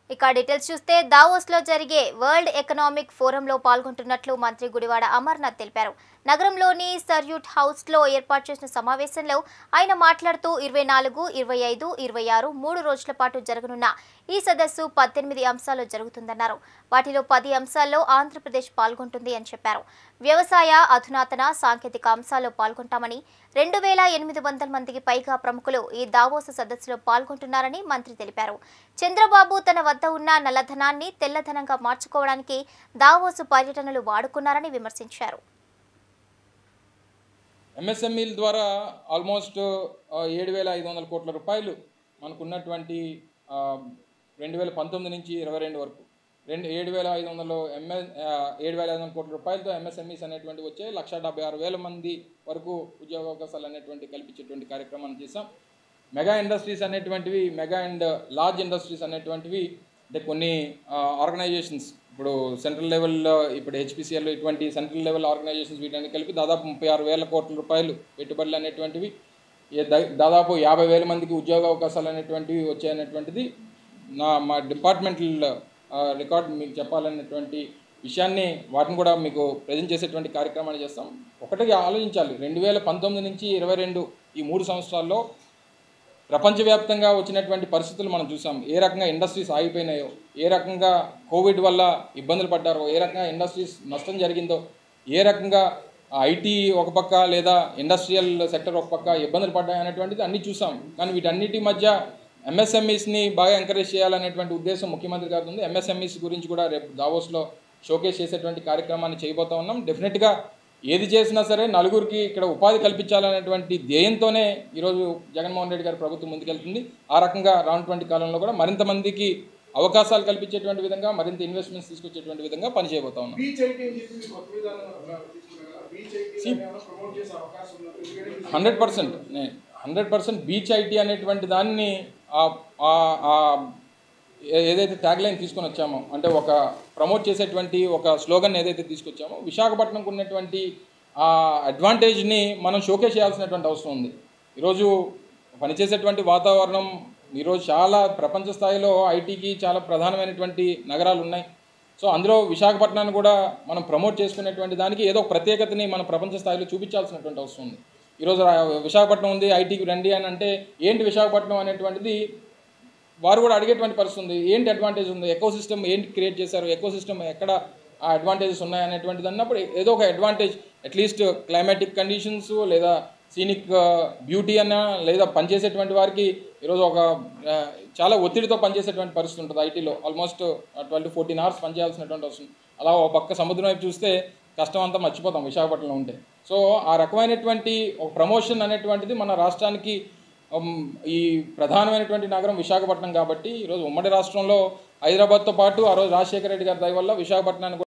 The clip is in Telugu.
ఇక డీటెయిల్స్ చూస్తే దావోస్ లో జరిగే వరల్డ్ ఎకనామిక్ ఫోరంలో పాల్గొంటున్నట్లు మంత్రి గుడివాడ అమర్నాథ్ తెలిపారు నగరంలోని సర్యూట్ హౌస్ లో ఏర్పాటు చేసిన సమావేశంలో ఆయన మాట్లాడుతూ ఇరవై నాలుగు ఇరవై ఐదు ఇరవై ఆరు మూడు రోజుల పాటు జరగనున్న ఈ సదస్సు పద్దెనిమిది అంశాలు జరుగుతుందన్నారు వాటిలో పది అంశాల్లో ఆంధ్రప్రదేశ్ పాల్గొంటుంది అని చెప్పారు వ్యవసాయ అధునాతన సాంకేతిక అంశాల్లో పాల్గొంటామని రెండు వేల ఎనిమిది వందల మందికి పైగా ప్రముఖులు ఈ దావోస్ సదస్సులో పాల్గొంటున్నారని మంత్రి తెలిపారు చంద్రబాబు తన వద్ద ఉన్న నల్లధనాన్ని తెల్లధనంగా మార్చుకోవడానికి దావోసు పర్యటనలు వాడుకున్నారని విమర్శించారు ఎంఎస్ఎంఈల ద్వారా ఆల్మోస్ట్ ఏడు వేల ఐదు వందల కోట్ల రూపాయలు మనకున్నటువంటి రెండు వేల పంతొమ్మిది నుంచి ఇరవై రెండు వరకు రెండు ఏడు వేల ఐదు వందలు ఎంఎ ఏడు వేల ఐదు వందల కోట్ల రూపాయలతో ఎంఎస్ఎంఈస్ అనేటువంటి వచ్చే లక్ష డెబ్బై ఆరు వేల మంది వరకు ఉద్యోగ అవకాశాలు అనేటువంటి కల్పించేటువంటి కార్యక్రమాన్ని చేసాం మెగా ఇండస్ట్రీస్ అనేటువంటివి మెగా అండ్ లార్జ్ ఇండస్ట్రీస్ అనేటువంటివి అంటే కొన్ని ఆర్గనైజేషన్స్ ఇప్పుడు సెంట్రల్ లెవెల్లో ఇప్పుడు హెచ్పిసిఎల్ ఇటువంటి సెంట్రల్ లెవెల్ ఆర్గనైజేషన్స్ వీటన్ని కలిపి దాదాపు ముప్పై ఆరు వేల కోట్ల రూపాయలు పెట్టుబడులు అనేటువంటివి ఏ దా- దాదాపు యాభై వేల మందికి ఉద్యోగ అవకాశాలు అనేటువంటివి వచ్చాయనేటువంటిది నా మా డిపార్ట్మెంటల్ రికార్డ్ మీకు చెప్పాలనేటువంటి విషయాన్ని వాటిని కూడా మీకు ప్రజెంట్ చేసేటువంటి కార్యక్రమాన్ని చేస్తాం ఒకటిగా ఆలోచించాలి రెండు వేల పంతొమ్మిది నుంచి ఇరవై రెండు ఈ మూడు సంవత్సరాల్లో ప్రపంచవ్యాప్తంగా వచ్చినటువంటి పరిస్థితులు మనం చూసాం ఏ రకంగా ఇండస్ట్రీస్ ఆగిపోయినాయో ఏ రకంగా కోవిడ్ వల్ల ఇబ్బందులు పడ్డారో ఏ రకంగా ఇండస్ట్రీస్ నష్టం జరిగిందో ఏ రకంగా ఐటీ ఒక పక్క లేదా ఇండస్ట్రియల్ సెక్టర్ ఒక పక్క ఇబ్బందులు పడ్డాయి అనేటువంటిది అన్నీ చూసాం కానీ వీటన్నిటి మధ్య ఎంఎస్ఎంఈస్ని బాగా ఎంకరేజ్ చేయాలనేటువంటి ఉద్దేశం ముఖ్యమంత్రి గారి ఉంది ఎంఎస్ఎంఈస్ గురించి కూడా రేపు దావోస్లో షోకేస్ చేసేటువంటి కార్యక్రమాన్ని చేయబోతా ఉన్నాం డెఫినెట్గా ఏది చేసినా సరే నలుగురికి ఇక్కడ ఉపాధి కల్పించాలనేటువంటి ధ్యేయంతోనే ఈరోజు జగన్మోహన్ రెడ్డి గారి ప్రభుత్వం ముందుకెళ్తుంది ఆ రకంగా రానుటువంటి కాలంలో కూడా మరింత మందికి అవకాశాలు కల్పించేటువంటి విధంగా మరింత ఇన్వెస్ట్మెంట్స్ తీసుకొచ్చేటువంటి విధంగా పనిచేయబోతా ఉన్నాం బీచ్ ఐటీ అని చెప్పి మీకు కొత్త విధానం తీసుకున్నారు కదా బీచ్ ఐటీ ప్రమోట్ చేసే అవకాశం ఉన్నది ఎందుకంటే ఇది hundred percent hundred percent beach IT అనేటువంటి దాన్ని ఆ- ఆ- ఆ ఏ- ఏదైతే ట్యాగ్ లైన్ తీసుకొని వచ్చామో అంటే ఒక ప్రమోట్ చేసేటువంటి ఒక స్లోగన్ ఏదైతే తీసుకొచ్చామో విశాఖపట్నంకు ఉన్నటువంటి ఆ అడ్వాంటేజ్ని మనం షోకేస్ చేయాల్సినటువంటి అవసరం ఉంది ఈరోజు పనిచేసేటువంటి వాతావరణం ఈరోజు చాలా ప్రపంచ స్థాయిలో ఐటీకి చాలా ప్రధానమైనటువంటి నగరాలు ఉన్నాయి సో అందులో విశాఖపట్నాన్ని కూడా మనం ప్రమోట్ చేసుకునేటువంటి దానికి ఏదో ఒక ప్రత్యేకతని మన ప్రపంచ స్థాయిలో చూపించాల్సినటువంటి అవసరం ఉంది ఈరోజు రా- విశాఖపట్నం ఉంది ఐటీకి రండి అని అంటే ఏంటి విశాఖపట్నం అనేటువంటిది వారు కూడా అడిగేటువంటి పరిస్థితి ఉంది ఏంటి అడ్వాంటేజ్ ఉంది ఎకో సిస్టమ్ ఏంటి క్రియేట్ చేశారు ఎకో సిస్టమ్ ఎక్కడ ఆ అడ్వాంటేజెస్ ఉన్నాయి అనేటువంటిది అన్నప్పుడు ఏదో ఒక అడ్వాంటేజ్ అట్లీస్ట్ క్లైమాటిక్ కండిషన్స్ లేదా సీనిక్ బ్యూటీ అన్న లేదా పనిచేసేటువంటి వారికి ఈరోజు ఒక ఆ, చాలా ఒత్తిడితో పనిచేసేటువంటి పరిస్థితి ఉంటుంది ఐటీలో almost twelve to fourteen hours పనిచేయాల్సినటువంటి అవసరం అలా ఒక పక్క సముద్రం వైపు చూస్తే కష్టం అంతా మర్చిపోతాం విశాఖపట్నంలో ఉంటే సో ఆ రకమైనటువంటి ఒక ప్రమోషన్ అనేటువంటిది మన రాష్ట్రానికి ఉమ్, ఈ ప్రధానమైనటువంటి నగరం విశాఖపట్నం కాబట్టి ఈరోజు ఉమ్మడి రాష్ట్రంలో హైదరాబాద్తో పాటు ఆ రోజు రాజశేఖర రెడ్డి గారి దయ వల్ల విశాఖపట్నాన్ని కూడా